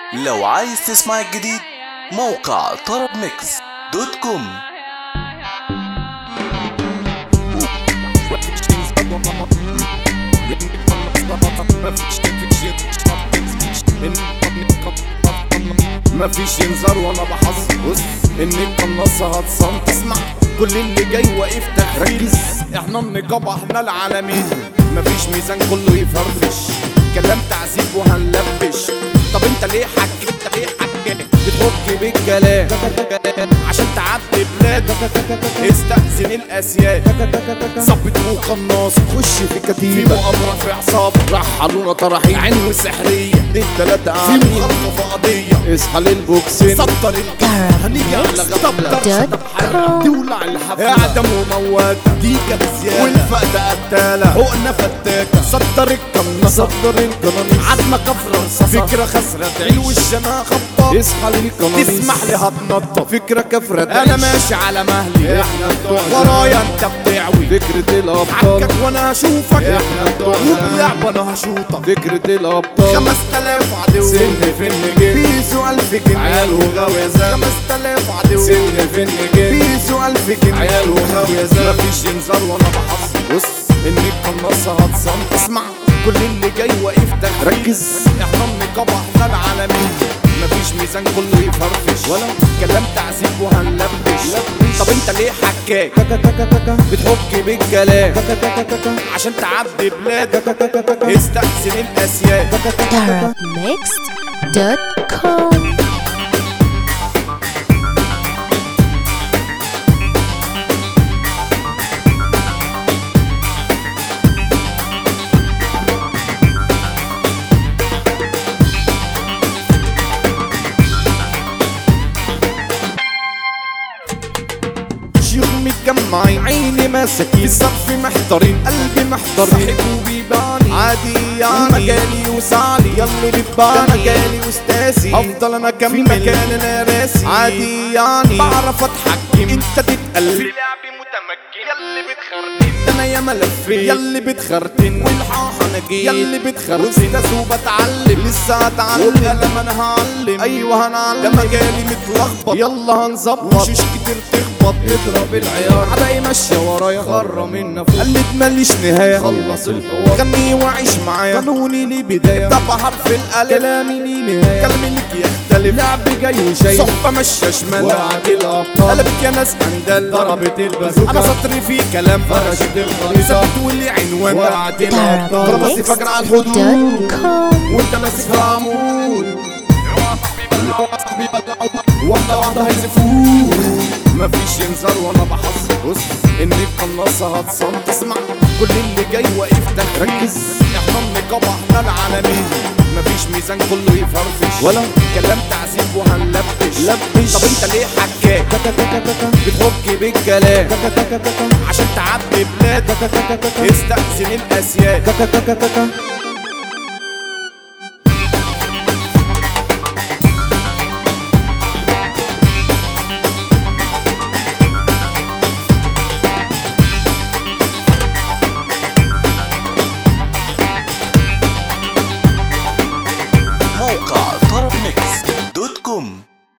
لو عايز تسمع الجديد موقع طرب ميكس دوت كوم مفيش انذار وانا بحذر بص ان القناصة هتصمت اسمع كل اللي جاي واقف تخريج احنا النقابة احنا العالمين مفيش ميزان كله يفرفش كلام تعذيب وهنلبش طب انت ليه حك انت ليه حك بتحك بالكلام عشان تعدي بلاد استأذن الاسياد ظبط وقناص خش في كتيبة في مؤامرة في عصابة رحلونا طرحين عين سحرية التلاتة عاملين في مخالفة قضية اصحى للبوكسين سطر الكهرب هنيجي على غفلة تولع الحفلة اعدم وموات دي كانت زيادة والفقد قتالة حقنا فتاكة صدر القناص صدر القناص عدمة كفرة فكرة خسرة علو الشنا خبط اصحى للقناص تسمح لي هتنطط فكرة كفرة انا ماشي على مهلي احنا بتوع ورايا انت بتعوي فكرة الابطال حكك وانا اشوفك احنا بتوع وبلعب انا هشوطك فكرة الابطال 5000 عدو سن في النجيب بيزو 1000 جنيه عيال وغوازات 5000 عدو سن في النجيب بيزو 1000 جنيه عيال وغوازات مفيش انذار وانا بحصل بص ان القناصة هتصمت اسمع كل اللي جاي واقف تخريج ركز احنا النقابة احنا العالمين مفيش ميزان كله يفرفش ولا كلام تعذيب وهنلبش طب انت ليه حكاك بتحك بالكلام عشان تعدي بلاد استأذن الاسياد Mixed.com شيوخ متجمعين عيني ماسكين في الصف محضرين قلبي محضر صاحبه بيباني عادي يعني مجالي وسعلي يلي بتباني ده مجالي واستاذي افضل انا اكمل في مكان انا راسي عادي يعني بعرف اتحكم انت تتقلب في لعبي متمكن يلي بتخربين انا يا ملفين يلي بتخرتن والحاح انا جيت يلي بتخرتن استاذ وبتعلم لسه هتعلم لما انا هعلم ايوه هنعلم ده مجالي متلخبط يلا هنظبط وشوش كتير تخبط اضرب العيار عداي ماشية ورايا خرة منا فوق قلت ماليش نهاية خلص الحوار غني وعيش معايا قانوني ليه بداية طب حرف القلب كلامي ليه نهاية كلامي ليك يختلف لعب جاي وشايف صحبة ماشية شمال وقعت الابطال قلبت يا ناس اندال ضربت البازوكا انا سطري فيه كلام فرشت الخريطة ثبت واللي عنوان وقعت الابطال رمسي فجر على الحدود Mixed.com وانت ماسك في عمود واحدة واحدة هيزفوك مفيش انذار وانا بحذر بص ان القناصة هتصمت اسمع كل اللي جاي واقف تحت ركز احنا النقابة احنا العالمين مفيش ميزان كله يفرفش ولا كلام تعذيب وهنلبش لبش طب انت ليه حكاك بتحك بالكلام عشان تعدي بلاد استأذن الاسياد